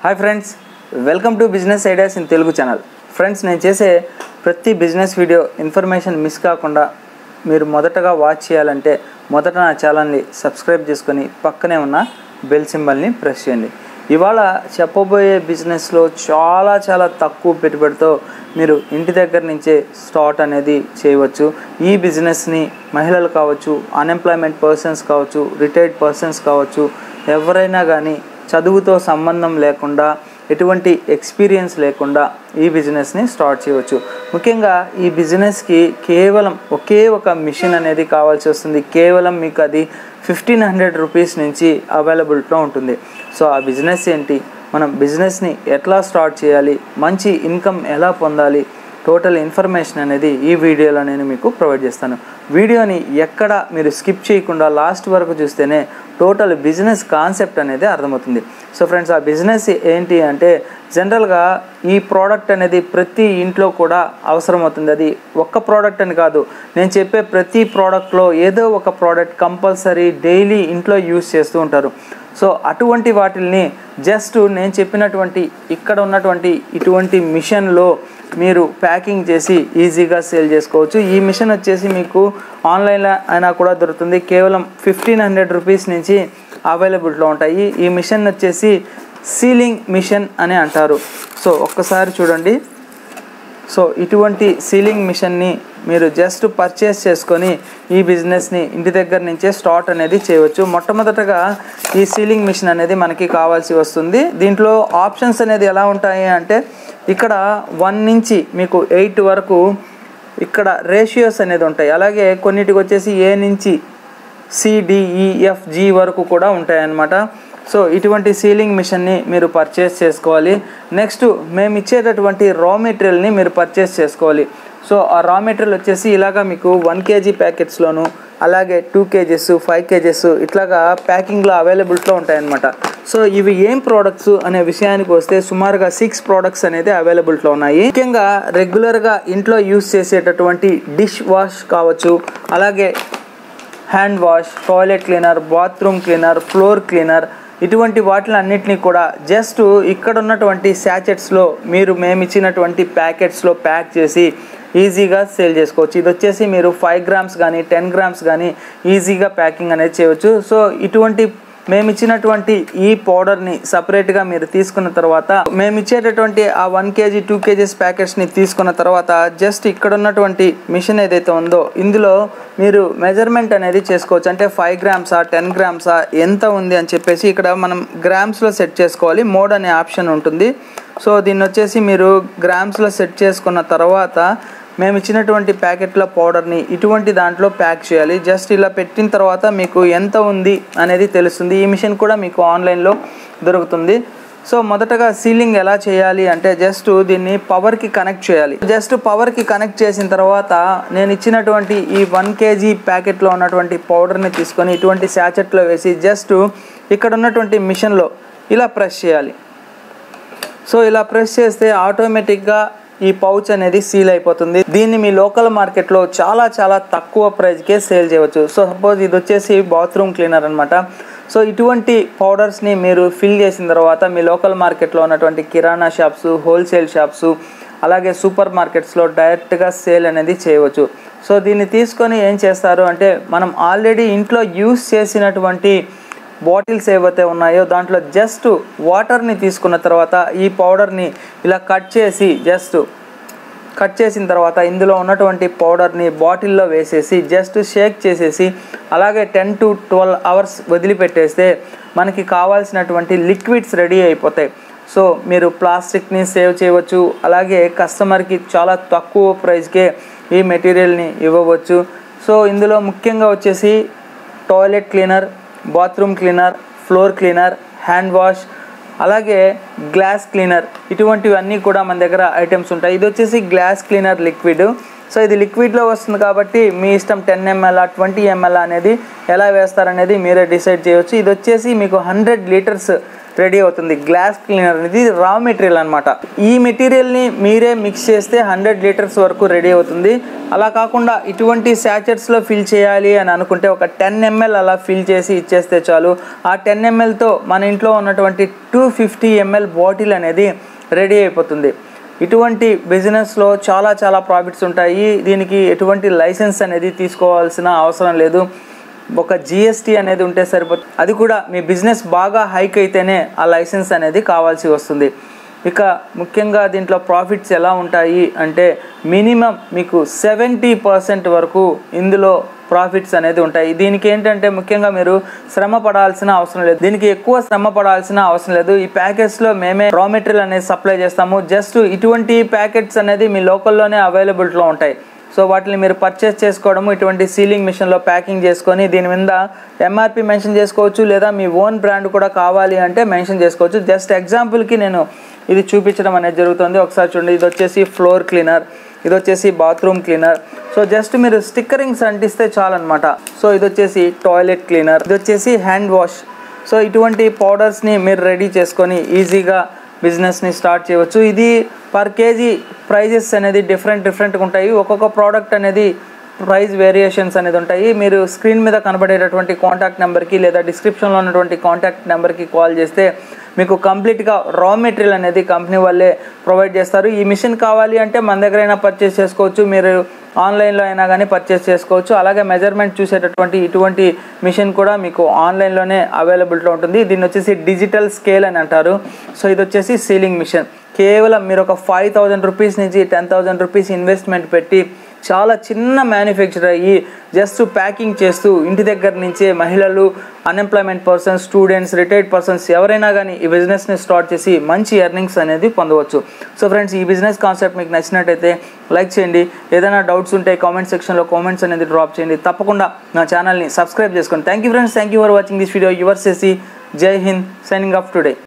hi friends welcome to business ideas in Telugu channel friends నేను చేసే ప్రతి బిజినెస్ వీడియో ఇన్ఫర్మేషన్ మిస్ కాకుండా మీరు మొదటగా వాచ్ చేయాలంటే మొదట నా ఛానల్ని సబ్స్క్రైబ్ చేసుకొని పక్కనే ఉన్న బెల్ సింబల్ని ప్రెస్ చేయండి ఇవాళ చెప్పబోయే బిజినెస్లో చాలా చాలా తక్కువ పెట్టుబడితో మీరు ఇంటి దగ్గర నుంచే స్టార్ట్ అనేది చేయవచ్చు ఈ బిజినెస్ని మహిళలు కావచ్చు అన్ఎంప్లాయ్మెంట్ పర్సన్స్ కావచ్చు రిటైర్డ్ పర్సన్స్ కావచ్చు ఎవరైనా కానీ చదువుతో సంబంధం లేకుండా ఎటువంటి ఎక్స్పీరియన్స్ లేకుండా ఈ బిజినెస్ని స్టార్ట్ చేయవచ్చు ముఖ్యంగా ఈ బిజినెస్కి కేవలం ఒకే ఒక మిషన్ అనేది కావాల్సి వస్తుంది కేవలం మీకు అది ఫిఫ్టీన్ హండ్రెడ్ రూపీస్ నుంచి అవైలబిలిటీలో ఉంటుంది సో ఆ బిజినెస్ ఏంటి మనం బిజినెస్ని ఎట్లా స్టార్ట్ చేయాలి మంచి ఇన్కమ్ ఎలా పొందాలి టోటల్ ఇన్ఫర్మేషన్ అనేది ఈ వీడియోలో నేను మీకు ప్రొవైడ్ చేస్తాను వీడియోని ఎక్కడ మీరు స్కిప్ చేయకుండా లాస్ట్ వరకు చూస్తేనే టోటల్ బిజినెస్ కాన్సెప్ట్ అనేది అర్థమవుతుంది సో ఫ్రెండ్స్ ఆ బిజినెస్ ఏంటి అంటే జనరల్గా ఈ ప్రోడక్ట్ అనేది ప్రతి ఇంట్లో కూడా అవసరమవుతుంది అది ఒక్క ప్రోడక్ట్ అని కాదు నేను చెప్పే ప్రతి ప్రోడక్ట్లో ఏదో ఒక ప్రోడక్ట్ కంపల్సరీ డైలీ ఇంట్లో యూస్ చేస్తూ ఉంటారు సో అటువంటి వాటిల్ని జస్ట్ నేను చెప్పినటువంటి ఇక్కడ ఉన్నటువంటి ఇటువంటి మిషన్లో మీరు ప్యాకింగ్ చేసి ఈజీగా సేల్ చేసుకోవచ్చు ఈ మిషన్ వచ్చేసి మీకు ఆన్లైన్లో అయినా కూడా దొరుకుతుంది కేవలం ఫిఫ్టీన్ హండ్రెడ్ రూపీస్ నుంచి అవైలబిలిటీలో ఉంటాయి ఈ మిషన్ వచ్చేసి సీలింగ్ మిషన్ అని అంటారు సో ఒక్కసారి చూడండి సో ఇటువంటి సీలింగ్ మిషన్ని మీరు జస్ట్ పర్చేస్ చేసుకొని ఈ బిజినెస్ని ఇంటి దగ్గర నుంచే స్టార్ట్ అనేది చేయవచ్చు మొట్టమొదటగా ఈ సీలింగ్ మిషన్ అనేది మనకి కావాల్సి వస్తుంది దీంట్లో ఆప్షన్స్ అనేది ఎలా ఉంటాయి అంటే ఇక్కడ వన్ నుంచి మీకు ఎయిట్ వరకు ఇక్కడ రేషియోస్ అనేది ఉంటాయి అలాగే కొన్నిటికి వచ్చేసి ఏ నుంచి సిడిఈఎఫ్ జి వరకు కూడా ఉంటాయి అన్నమాట సో ఇటువంటి సీలింగ్ మిషన్ని మీరు పర్చేస్ చేసుకోవాలి నెక్స్ట్ మేము ఇచ్చేటటువంటి రా మెటీరియల్ని మీరు పర్చేస్ చేసుకోవాలి సో ఆ రా మెటీరియల్ వచ్చేసి ఇలాగా మీకు వన్ కేజీ ప్యాకెట్స్లోను అలాగే టూ కేజెస్ ఫైవ్ కేజెస్ ఇట్లాగా ప్యాకింగ్లో అవైలబిలిటీలో ఉంటాయన్నమాట సో ఇవి ఏం ప్రోడక్ట్స్ అనే విషయానికి వస్తే సుమారుగా సిక్స్ ప్రోడక్ట్స్ అనేది అవైలబిలిటీలో ఉన్నాయి ముఖ్యంగా రెగ్యులర్గా ఇంట్లో యూస్ చేసేటటువంటి డిష్ వాష్ కావచ్చు అలాగే hand wash toilet cleaner bathroom cleaner floor cleaner ఇటువంటి వాటిలన్నిటినీ కూడా జస్ట్ ఇక్కడ ఉన్నటువంటి శాచెట్స్లో మీరు మేము ఇచ్చినటువంటి ప్యాకెట్స్లో ప్యాక్ చేసి ఈజీగా సేల్ చేసుకోవచ్చు ఇది వచ్చేసి మీరు ఫైవ్ గ్రామ్స్ కానీ టెన్ గ్రామ్స్ కానీ ఈజీగా ప్యాకింగ్ అనేది చేయవచ్చు సో ఇటువంటి మేము ఇచ్చినటువంటి ఈ పౌడర్ని సపరేట్గా మీరు తీసుకున్న తర్వాత మేము ఇచ్చేటటువంటి ఆ వన్ కేజీ టూ కేజీస్ ప్యాకెట్స్ని తీసుకున్న తర్వాత జస్ట్ ఇక్కడ ఉన్నటువంటి మిషన్ ఏదైతే ఉందో ఇందులో మీరు మెజర్మెంట్ అనేది చేసుకోవచ్చు అంటే ఫైవ్ గ్రామ్సా టెన్ గ్రామ్సా ఎంత ఉంది అని చెప్పేసి ఇక్కడ మనం గ్రామ్స్లో సెట్ చేసుకోవాలి మోడ్ అనే ఆప్షన్ ఉంటుంది సో దీన్ని వచ్చేసి మీరు గ్రామ్స్లో సెట్ చేసుకున్న తర్వాత మేము ఇచ్చినటువంటి ప్యాకెట్ల పౌడర్ని ఇటువంటి దాంట్లో ప్యాక్ చేయాలి జస్ట్ ఇలా పెట్టిన తర్వాత మీకు ఎంత ఉంది అనేది తెలుస్తుంది ఈ మిషన్ కూడా మీకు ఆన్లైన్లో దొరుకుతుంది సో మొదటగా సీలింగ్ ఎలా చేయాలి అంటే జస్ట్ దీన్ని పవర్కి కనెక్ట్ చేయాలి జస్ట్ పవర్కి కనెక్ట్ చేసిన తర్వాత నేను ఇచ్చినటువంటి ఈ వన్ కేజీ ప్యాకెట్లో ఉన్నటువంటి పౌడర్ని తీసుకొని ఇటువంటి శాచెట్లో వేసి జస్ట్ ఇక్కడ ఉన్నటువంటి మిషన్లో ఇలా ప్రెస్ చేయాలి సో ఇలా ప్రెస్ చేస్తే ఆటోమేటిక్గా ఈ పౌచ్ అనేది సీల్ అయిపోతుంది దీన్ని మీ లోకల్ మార్కెట్లో చాలా చాలా తక్కువ ప్రైస్కే సేల్ చేయవచ్చు సో సపోజ్ ఇది వచ్చేసి బాత్రూమ్ క్లీనర్ అనమాట సో ఇటువంటి పౌడర్స్ని మీరు ఫిల్ చేసిన తర్వాత మీ లోకల్ మార్కెట్లో ఉన్నటువంటి కిరాణా షాప్స్ హోల్సేల్ షాప్స్ అలాగే సూపర్ మార్కెట్స్లో డైరెక్ట్గా సేల్ అనేది చేయవచ్చు సో దీన్ని తీసుకొని ఏం చేస్తారు అంటే మనం ఆల్రెడీ ఇంట్లో యూస్ చేసినటువంటి బాటిల్స్ ఏవైతే ఉన్నాయో దాంట్లో జస్ట్ వాటర్ని తీసుకున్న తర్వాత ఈ పౌడర్ని ఇలా కట్ చేసి జస్ట్ కట్ చేసిన తర్వాత ఇందులో ఉన్నటువంటి పౌడర్ని బాటిల్లో వేసేసి జస్ట్ షేక్ చేసేసి అలాగే టెన్ టు ట్వెల్వ్ అవర్స్ వదిలిపెట్టేస్తే మనకి కావాల్సినటువంటి లిక్విడ్స్ రెడీ అయిపోతాయి సో మీరు ప్లాస్టిక్ని సేవ్ చేయవచ్చు అలాగే కస్టమర్కి చాలా తక్కువ ప్రైస్కే ఈ మెటీరియల్ని ఇవ్వవచ్చు సో ఇందులో ముఖ్యంగా వచ్చేసి toilet cleaner bathroom cleaner floor cleaner hand wash అలాగే గ్లాస్ క్లీనర్ ఇటువంటివన్నీ కూడా మన దగ్గర ఐటమ్స్ ఉంటాయి ఇది వచ్చేసి గ్లాస్ క్లీనర్ లిక్విడ్ సో ఇది లిక్విడ్లో వస్తుంది కాబట్టి మీ ఇష్టం టెన్ ఎంఎల్ ట్వంటీ ఎంఎల్ అనేది ఎలా వేస్తారనేది మీరే డిసైడ్ చేయవచ్చు ఇది వచ్చేసి మీకు హండ్రెడ్ లీటర్స్ రెడీ అవుతుంది గ్లాస్ క్లీనర్ అనేది రా మెటీరియల్ అనమాట ఈ మెటీరియల్ని మీరే మిక్స్ చేస్తే హండ్రెడ్ లీటర్స్ వరకు రెడీ అవుతుంది అలా కాకుండా ఇటువంటి శాచెట్స్లో ఫిల్ చేయాలి అని అనుకుంటే ఒక టెన్ ఎంఎల్ అలా ఫిల్ చేసి ఇచ్చేస్తే చాలు ఆ టెన్ ఎంఎల్తో మన ఇంట్లో ఉన్నటువంటి టూ ఫిఫ్టీ ఎంఎల్ బాటిల్ అనేది రెడీ అయిపోతుంది ఇటువంటి బిజినెస్లో చాలా చాలా ప్రాఫిట్స్ ఉంటాయి దీనికి ఎటువంటి లైసెన్స్ అనేది తీసుకోవాల్సిన అవసరం లేదు ఒక జిఎస్టీ అనేది ఉంటే సరిపోతుంది అది కూడా మీ బిజినెస్ బాగా హైక్ అయితేనే ఆ లైసెన్స్ అనేది కావాల్సి వస్తుంది ఇక ముఖ్యంగా దీంట్లో ప్రాఫిట్స్ ఎలా ఉంటాయి అంటే మినిమం మీకు సెవెంటీ పర్సెంట్ వరకు ఇందులో ప్రాఫిట్స్ అనేది ఉంటాయి దీనికి ఏంటంటే ముఖ్యంగా మీరు శ్రమ పడాల్సిన అవసరం లేదు దీనికి ఎక్కువ శ్రమ పడాల్సిన అవసరం లేదు ఈ ప్యాకెట్స్లో మేమే రా మెటీరియల్ అనేది సప్లై చేస్తాము జస్ట్ ఇటువంటి ప్యాకెట్స్ అనేది మీ లోకల్లోనే అవైలబిలిటీలో ఉంటాయి సో వాటిని మీరు పర్చేస్ చేసుకోవడము ఇటువంటి సీలింగ్ మిషన్లో ప్యాకింగ్ చేసుకొని దీని మీద ఎంఆర్పి మెన్షన్ చేసుకోవచ్చు లేదా మీ ఓన్ బ్రాండ్ కూడా కావాలి అంటే మెన్షన్ చేసుకోవచ్చు జస్ట్ ఎగ్జాంపుల్కి నేను ఇది చూపించడం అనేది జరుగుతుంది ఒకసారి చూడండి ఇది వచ్చేసి ఫ్లోర్ క్లీనర్ ఇది వచ్చేసి బాత్రూమ్ క్లీనర్ సో జస్ట్ మీరు స్టిక్కరింగ్స్ అంటిస్తే చాలన్నమాట సో ఇది వచ్చేసి టాయిలెట్ క్లీనర్ ఇది వచ్చేసి హ్యాండ్ వాష్ సో ఇటువంటి పౌడర్స్ని మీరు రెడీ చేసుకొని ఈజీగా బిజినెస్ని స్టార్ట్ చేయవచ్చు ఇది పర్ కేజీ ప్రైజెస్ అనేది డిఫరెంట్ డిఫరెంట్గా ఉంటాయి ఒక్కొక్క ప్రోడక్ట్ అనేది ప్రైస్ వేరియేషన్స్ అనేది ఉంటాయి మీరు స్క్రీన్ మీద కనబడేటటువంటి కాంటాక్ట్ నెంబర్కి లేదా డిస్క్రిప్షన్లో ఉన్నటువంటి కాంటాక్ట్ నెంబర్కి కాల్ చేస్తే మీకు కంప్లీట్గా రా మెటీరియల్ అనేది కంపెనీ వాళ్ళే ప్రొవైడ్ చేస్తారు ఈ మిషన్ కావాలి అంటే మన దగ్గరైనా పర్చేస్ చేసుకోవచ్చు మీరు ఆన్లైన్లో అయినా కానీ పర్చేస్ చేసుకోవచ్చు అలాగే మెజర్మెంట్ చూసేటటువంటి ఇటువంటి మిషన్ కూడా మీకు ఆన్లైన్లోనే అవైలబిలిటీలో ఉంటుంది దీన్ని వచ్చేసి డిజిటల్ స్కేల్ అని అంటారు సో ఇది వచ్చేసి సీలింగ్ మిషన్ కేవలం మీరు ఒక ఫైవ్ థౌజండ్ రూపీస్ నుంచి టెన్ థౌజండ్ రూపీస్ ఇన్వెస్ట్మెంట్ పెట్టి చాలా చిన్న మ్యానుఫ్యాక్చర్ అయ్యి జస్ట్ ప్యాకింగ్ చేస్తూ ఇంటి దగ్గర నుంచే మహిళలు unemployment persons students retired persons ఎవరైనా కానీ ఈ బిజినెస్ని స్టార్ట్ చేసి మంచి ఎర్నింగ్స్ అనేది పొందవచ్చు సో ఫ్రెండ్స్ ఈ బిజినెస్ కాన్సెప్ట్ మీకు నచ్చినట్టయితే లైక్ చేయండి ఏదైనా డౌట్స్ ఉంటే కామెంట్ సెక్షన్లో కామెంట్స్ అనేది డ్రాప్ చేయండి తప్పకుండా నా ఛానల్ని సబ్స్క్రైబ్ చేసుకోండి thank you friends thank you for watching this video యువర్ చేసి Jai Hind signing off today